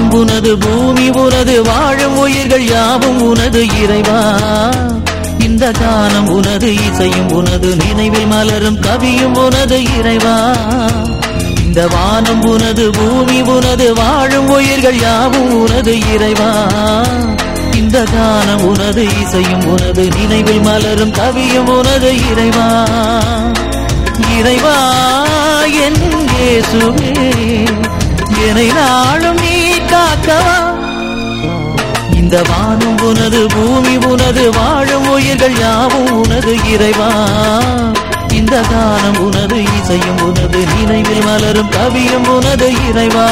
வானம் உனது பூமி உனது வாழும் உயிர்கள் யாவும் உனது இறைவா இந்த கானம் உனது இசையும் உனது நினைவில் மலரும் கவியும் உனது இறைவா இந்த வானம் உனது பூமி உனது வாழும் உயிர்கள் யாவும் உனது இறைவா இந்த கானம் உனது இசையும் உனது நினைவில் மலரும் கவியும் உனது இறைவா இறைவா என் இயேசுவே என்னை நாளும் நீ காக்கவா இந்த வானம் உனது பூமி உனது வாழும் உயிர்கள் யாவும் உனது இறைவா இந்த கானம் உனது இசையும் உனது நினைவில் மலரும் கவியும் உனது இறைவா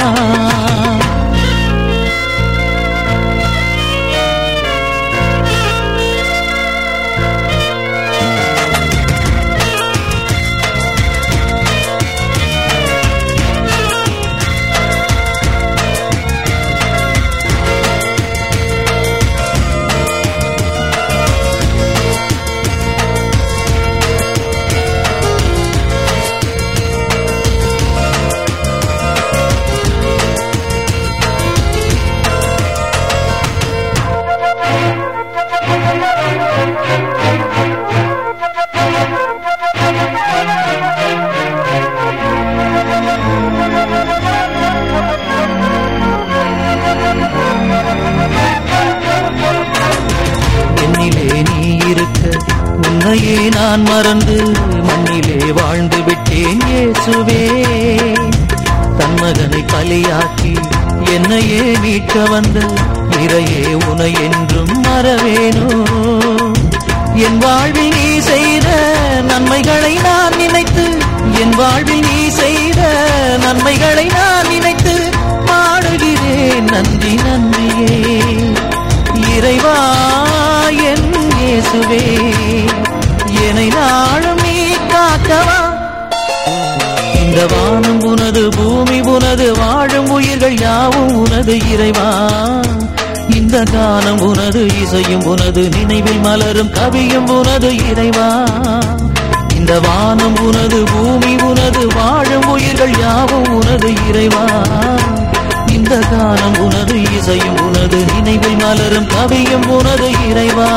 என்னிலே நீ இருக்க உன்னையே நான் மறந்து மண்ணிலே வாழ்ந்து விட்டேன் இயேசுவே தன் மகனை பலியாக்கி என்னையே மீட்க வந்த இறையே உனை என்றும் மறவேனோ என் வாழ்வில் நீ செய்த நன்மைகளை நான் நினைத்து என் வாழ்வில் நீ செய்த நன்மைகளை நான் நினைத்து பாடுகிறேன் நன்றி நன்றியே இறைவா என் இயேசுவே என்னை நாளும் நீ காக்கவா இந்த வானம் உனது பூமி உனது வாழும் உயிர்கள் யாவும் உனது இறைவா இந்த கானம் உனது இசையும் உனது நினைவில் மலரும் கவியும் உனது இறைவா இந்த வானம் உனது பூமி உனது வாழும் உயிர்கள் யாவும் உனது இறைவா இந்த கானம் உனது இசையும் உனது நினைவில் மலரும் கவியும் உனது இறைவா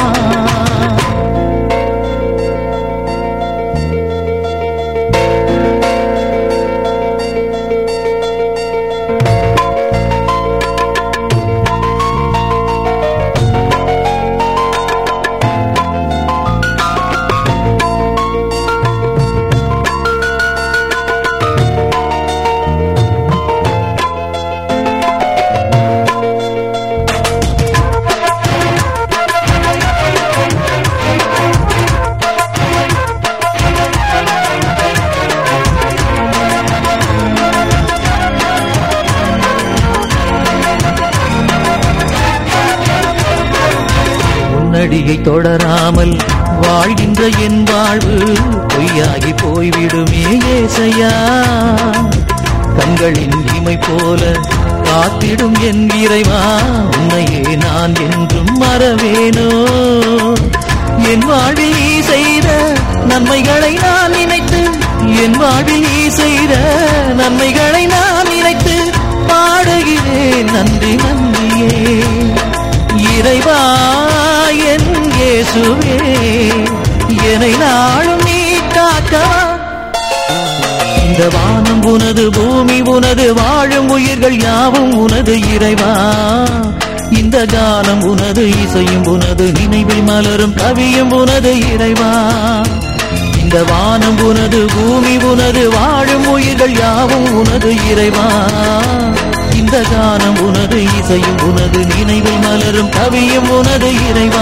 உன்னடியை தொடராமல் வாழ்கின்ற என் வாழ்வு பொய்யாகி போய்விடுமே ஏசையா கண்களின் இமை போல காத்திடும் என் இறைவா உன்னையே நான் என்றும் மறவேனோ என் வாழ்வில் நீ செய்த நன்மைகளை நான் நினைத்து என் வாழ்வில் நீ செய்த நன்மைகளை நான் நினைத்து பாடுகிறேன் நன்றி நன்றியே இறைவா என் இயேசுவே என்னை நாளும் நீ காக்கவா இந்த வானம் உனது பூமி உனது வாழும் உயிர்கள் யாவும் உனது இறைவா இந்த காலம் உனது இசையும் உனது நினைவில் மலரும் கவியும் உனது இறைவா இந்த வானம் உனது பூமி உனது வாழும் உயிர்கள் யாவும் உனது இறைவா இந்த கானம் உனது இசையும் உனது நினைவில் மலரும் கவியும் உனது இறைவா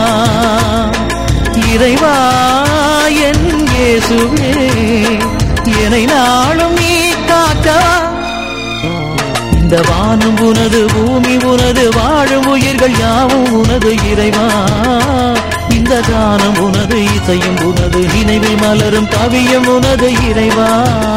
இறைவா என் இயேசுவே என்னை நாளும் நீ காக்கவா இந்த வானம் உனது பூமி உனது வாழும் உயிர்கள் யாவும் உனது இறைவா இந்த கானம் உனது இசையும் உனது நினைவில் மலரும் கவியும் உனது இறைவா